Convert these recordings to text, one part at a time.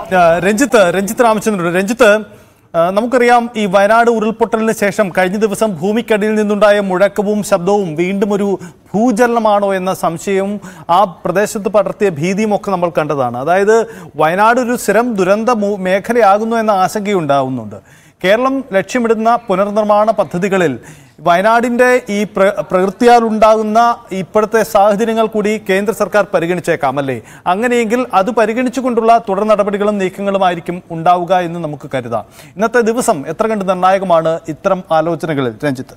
ആ, രഞ്ജിത്ത് രഞ്ജിത്ത് രാമചന്ദ്രൻ രഞ്ജിത്ത് ആ, നമുക്കറിയാം ഈ വയനാട് ഉരുൾപൊട്ടലിന് ശേഷം കഴിഞ്ഞ ദിവസം ഭൂമിക്കടിയിൽ നിന്നുണ്ടായ മുഴക്കവും ശബ്ദവും വീണ്ടും ഒരു ഭൂചലനമാണോ എന്ന സംശയവും ആ പ്രദേശത്ത് പടർത്തിയ ഭീതിയും ഒക്കെ നമ്മൾ കണ്ടതാണ് അതായത് വയനാട് ഒരു സ്ഥിരം ദുരന്ത മൂ- മേഖലയാകുന്നു എന്ന ആശങ്കയുണ്ടാവുന്നുണ്ട് കേരളം ലക്ഷ്യമിടുന്ന പുനർനിർമ്മാണ പദ്ധതികളിൽ വയനാടിന്റെ ഈ പ്ര പ്രകൃതിയാൽ ഉണ്ടാകുന്ന ഇപ്പോഴത്തെ സാഹചര്യങ്ങൾ കൂടി കേന്ദ്ര സർക്കാർ പരിഗണിച്ചേക്കാം അല്ലേ അങ്ങനെയെങ്കിൽ അത് പരിഗണിച്ചുകൊണ്ടുള്ള തുടർ നടപടികളും നീക്കങ്ങളുമായിരിക്കും ഉണ്ടാവുക എന്ന് നമുക്ക് കരുതാം ഇന്നത്തെ ദിവസം എത്ര കണ്ട് നിർണായകമാണ് ഇത്തരം ആലോചനകളിൽ രഞ്ജിത്ത്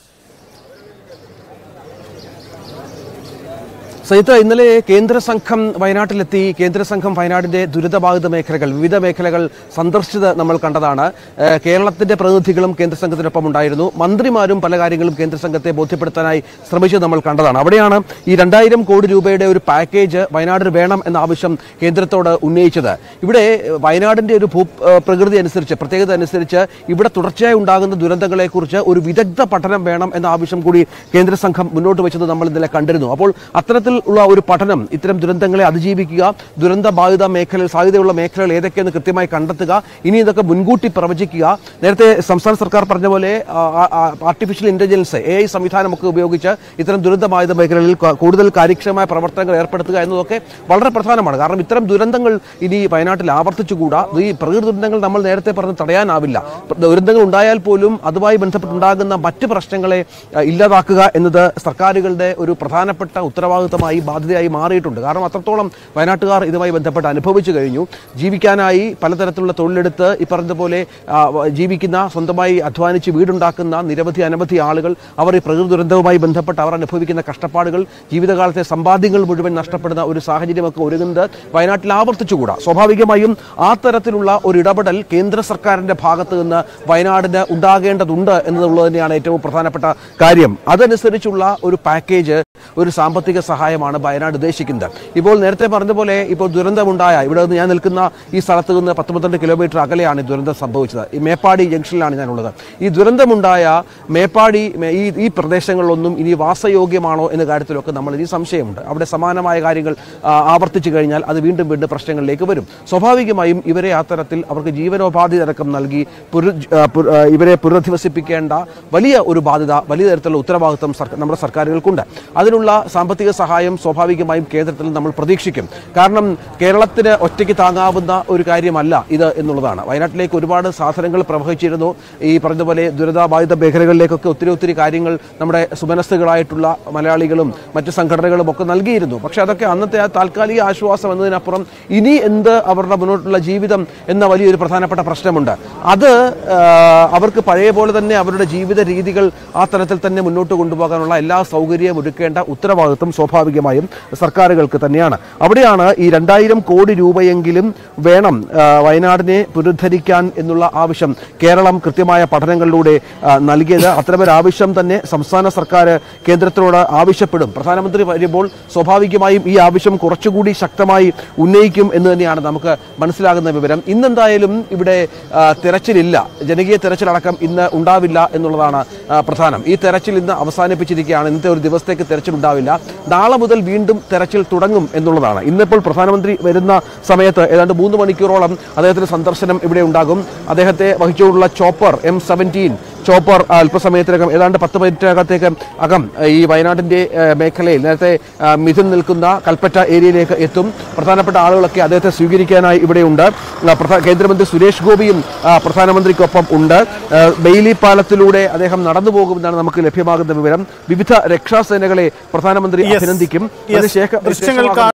സജിത്ത് ഇന്നലെ കേന്ദ്ര സംഘം വയനാട്ടിലെത്തി കേന്ദ്ര സംഘം വയനാടിന്റെ ദുരിതബാധിത മേഖലകൾ വിവിധ മേഖലകൾ സന്ദർശിച്ചത് നമ്മൾ കണ്ടതാണ് ഏഹ് കേരളത്തിന്റെ പ്രതിനിധികളും കേന്ദ്ര സംഘത്തിനൊപ്പം ഉണ്ടായിരുന്നു മന്ത്രിമാരും പല കാര്യങ്ങളും കേന്ദ്ര സംഘത്തെ ബോധ്യപ്പെടുത്താനായി ശ്രമിച്ചത് നമ്മൾ കണ്ടതാണ് അവിടെയാണ് ഈ രണ്ടായിരം കോടി രൂപയുടെ ഒരു പാക്കേജ് വയനാടിന് വേണം എന്ന ആവശ്യം കേന്ദ്രത്തോട് ഉന്നയിച്ചത് ഇവിടെ ഏഹ് വയനാടിന്റെ ഒരു ഭൂ ഏഹ് പ്രകൃതി അനുസരിച്ച് പ്രത്യേകത അനുസരിച്ച് ഇവിടെ തുടർച്ചയായി ഉണ്ടാകുന്ന ദുരന്തങ്ങളെക്കുറിച്ച് ഒരു വിദഗ്ധ പഠനം വേണം എന്ന ആവശ്യം കൂടി കേന്ദ്ര സംഘം മുന്നോട്ട് വെച്ചത് നമ്മൾ ഇന്നലെ കണ്ടിരുന്നു അപ്പോൾ അത്തരത്തിൽ ഉള്ള ഒരു പഠനം ഇത്തരം ദുരന്തങ്ങളെ അതിജീവിക്കുക ദുരന്ത ബാധിത മേഖലയിൽ സാധ്യതയുള്ള മേഖലകൾ ഏതൊക്കെയെന്ന് കൃത്യമായി കണ്ടെത്തുക ഇനി ഇതൊക്കെ മുൻകൂട്ടി പ്രവചിക്കുക നേരത്തെ സംസ്ഥാന സർക്കാർ പറഞ്ഞ പോലെ ആർട്ടിഫിഷ്യൽ ഇന്റലിജൻസ് എ ഐ സംവിധാനമൊക്കെ ഉപയോഗിച്ച് ഇത്തരം ദുരന്ത ബാധിത മേഖലകളിൽ ക- കൂടുതൽ കാര്യക്ഷമമായ പ്രവർത്തനങ്ങൾ ഏർപ്പെടുത്തുക എന്നതൊക്കെ വളരെ പ്രധാനമാണ് കാരണം ഇത്തരം ദുരന്തങ്ങൾ ഇനി വയനാട്ടിൽ ആവർത്തിച്ചുകൂടാ ഈ പ്രകൃതി ദുരന്തങ്ങൾ നമ്മൾ നേരത്തെ പറഞ്ഞ് തടയാനാവില്ല പ്ര- ദുരന്തങ്ങൾ ഉണ്ടായാൽ പോലും അതുമായി ബന്ധപ്പെട്ടുണ്ടാകുന്ന മറ്റ് പ്രശ്നങ്ങളെ അഹ്, ഇല്ലാതാക്കുക എന്നത് സർക്കാരുകളുടെ ഒരു പ്രധാനപ്പെട്ട ഉത്തരവാദിത്തമായി ബാധ്യതയായി മാറിയിട്ടുണ്ട് കാരണം അത്രത്തോളം വയനാട്ടുകാർ ഇതുമായി ബന്ധപ്പെട്ട് അനുഭവിച്ചു കഴിഞ്ഞു ജീവിക്കാനായി പലതരത്തിലുള്ള തൊഴിലെടുത്ത് ഈ പറഞ്ഞതുപോലെ ആ, വ- ജീവിക്കുന്ന സ്വന്തമായി അധ്വാനിച്ച് വീടുണ്ടാക്കുന്ന നിരവധി അനവധി ആളുകൾ അവർ ഈ പ്രകൃതി ദുരന്തവുമായി ബന്ധപ്പെട്ട് അവർ അനുഭവിക്കുന്ന കഷ്ടപ്പാടുകൾ ജീവിതകാലത്തെ സമ്പാദ്യങ്ങൾ മുഴുവൻ നഷ്ടപ്പെടുന്ന ഒരു സാഹചര്യമൊക്കെ ഒരുങ്ങുന്നത് വയനാട്ടിൽ ആവർത്തിച്ചുകൂടാ സ്വാഭാവികമായും ആ തരത്തിലുള്ള ഒരു ഇടപെടൽ കേന്ദ്ര സർക്കാരിന്റെ ഭാഗത്ത് നിന്ന് വയനാടിന് ഉണ്ടാകേണ്ടതുണ്ട് എന്നുള്ളത് തന്നെയാണ് ഏറ്റവും പ്രധാനപ്പെട്ട കാര്യം അതനുസരിച്ചുള്ള ഒരു പാക്കേജ് ഒരു സാമ്പത്തിക സഹായമാണ് വയനാട് ഉദ്ദേശിക്കുന്നത് ഇപ്പോൾ നേരത്തെ പറഞ്ഞതുപോലെ ഇപ്പോൾ ദുരന്തമുണ്ടായ ഇവിടെ നിന്ന് ഞാൻ നിൽക്കുന്ന ഈ സ്ഥലത്ത് നിന്ന് പത്ത് പന്ത്രണ്ട് കിലോമീറ്റർ അകലെയാണ് ഈ ദുരന്തം സംഭവിച്ചത് ഈ മേപ്പാടി ജംഗ്ഷനിലാണ് ഞാനുള്ളത് ഈ ദുരന്തമുണ്ടായ മേപ്പാടി മേ- ഈ ഈ പ്രദേശങ്ങളിലൊന്നും ഇനി വാസയോഗ്യമാണോ എന്ന കാര്യത്തിലൊക്കെ നമ്മൾ ഇനി സംശയമുണ്ട് അവിടെ സമാനമായ കാര്യങ്ങൾ ആ, ആവർത്തിച്ചു കഴിഞ്ഞാൽ അത് വീണ്ടും വീണ്ടും പ്രശ്നങ്ങളിലേക്ക് വരും സ്വാഭാവികമായും ഇവരെ ആ തരത്തിൽ അവർക്ക് ജീവനോപാധി അടക്കം നൽകി പുനരു ആ, പുന- ആ, ഇവരെ പുനരധിവസിപ്പിക്കേണ്ട വലിയ ഒരു ബാധ്യത വലിയ തരത്തിലുള്ള ഉത്തരവാദിത്വം സർക്കാർ നമ്മുടെ സർക്കാരുകൾക്കുണ്ട് അതിനുള്ള സാമ്പത്തിക സഹായം സ്വാഭാവികമായും കേന്ദ്രത്തിൽ നമ്മൾ പ്രതീക്ഷിക്കും കാരണം കേരളത്തിന് ഒറ്റയ്ക്ക് താങ്ങാവുന്ന ഒരു കാര്യമല്ല ഇത് എന്നുള്ളതാണ് വയനാട്ടിലേക്ക് ഒരുപാട് സാധനങ്ങൾ പ്രവഹിച്ചിരുന്നു ഈ പറഞ്ഞതുപോലെ ദുരിതബാധിത മേഖലകളിലേക്കൊക്കെ ഒത്തിരി ഒത്തിരി കാര്യങ്ങൾ നമ്മുടെ സുമനസ്സുകളായിട്ടുള്ള മലയാളികളും മറ്റ് സംഘടനകളും ഒക്കെ നൽകിയിരുന്നു പക്ഷെ അതൊക്കെ അന്നത്തെ ആ താൽക്കാലിക ആശ്വാസം എന്നതിനപ്പുറം ഇനി എന്ത് അവരുടെ മുന്നോട്ടുള്ള ജീവിതം എന്ന വലിയൊരു പ്രധാനപ്പെട്ട പ്രശ്നമുണ്ട് അത് ആ, അവർക്ക് പഴയ പോലെ തന്നെ അവരുടെ ജീവിത രീതികൾ ആ തരത്തിൽ തന്നെ മുന്നോട്ട് കൊണ്ടുപോകാനുള്ള എല്ലാ സൗകര്യവും ഒരുക്കേണ്ട ഉത്തരവാദിത്വം സ്വാഭാവികമായും സർക്കാരുകൾക്ക് തന്നെയാണ് അവിടെയാണ് ഈ രണ്ടായിരം കോടി രൂപയെങ്കിലും വേണം ആ, വയനാടിനെ പുനരുദ്ധരിക്കാൻ എന്നുള്ള ആവശ്യം കേരളം കൃത്യമായ പഠനങ്ങളിലൂടെ ആ, നൽകിയത് അത്തരമൊരു ആവശ്യം തന്നെ സംസ്ഥാന സർക്കാർ കേന്ദ്രത്തിനോട് ആവശ്യപ്പെടും പ്രധാനമന്ത്രി വരുമ്പോൾ സ്വാഭാവികമായും ഈ ആവശ്യം കുറച്ചുകൂടി ശക്തമായി ഉന്നയിക്കും എന്ന് തന്നെയാണ് നമുക്ക് മനസ്സിലാകുന്ന വിവരം ഇന്നെന്തായാലും ഇവിടെ ആ, തെരച്ചിലില്ല ജനകീയ തെരച്ചിലടക്കം ഇന്ന് ഉണ്ടാവില്ല എന്നുള്ളതാണ് ആ, പ്രധാനം ഈ തെരച്ചിൽ ഇന്ന് അവസാനിപ്പിച്ചിരിക്കുകയാണ് ഇന്നത്തെ ഒരു ദിവസത്തേക്ക് തെരച്ചിൽ ഉണ്ടാവില്ല നാളെ മുതൽ വീണ്ടും തെരച്ചിൽ തുടങ്ങും എന്നുള്ളതാണ് ഇന്നിപ്പോൾ പ്രധാനമന്ത്രി വരുന്ന സമയത്ത് ഏതാണ്ട് മൂന്ന് മണിക്കൂറോളം അദ്ദേഹത്തിന്റെ സന്ദർശനം ഇവിടെ ഉണ്ടാകും അദ്ദേഹത്തെ വഹിച്ചുകൊണ്ടുള്ള ചോപ്പർ എം സെവൻറ്റീൻ ചോപ്പർ അല്പസമയത്തിനകം ഏതാണ്ട് പത്ത് മിനിറ്റിനകത്തേക്ക് അകം ഈ വയനാടിന്റെ ആ, മേഖലയിൽ നേരത്തെ ആ, മിഥുൻ നിൽക്കുന്ന കൽപ്പറ്റ ഏരിയയിലേക്ക് എത്തും പ്രധാനപ്പെട്ട ആളുകളൊക്കെ അദ്ദേഹത്തെ സ്വീകരിക്കാനായി ഇവിടെയുണ്ട് ആ, പ്രധാ- കേന്ദ്രമന്ത്രി സുരേഷ് ഗോപിയും ആ, പ്രധാനമന്ത്രിക്കൊപ്പം ഉണ്ട് ആ, ബെയിലി പാലത്തിലൂടെ അദ്ദേഹം നടന്നു പോകുമെന്നാണ് നമുക്ക് ലഭ്യമാകുന്ന വിവരം വിവിധ രക്ഷാസേനകളെ പ്രധാനമന്ത്രി Yes. അഭിനന്ദിക്കും Yes. അതിനുശേഷം ദൃശ്യങ്ങൾ ശേഷമാകുന്ന-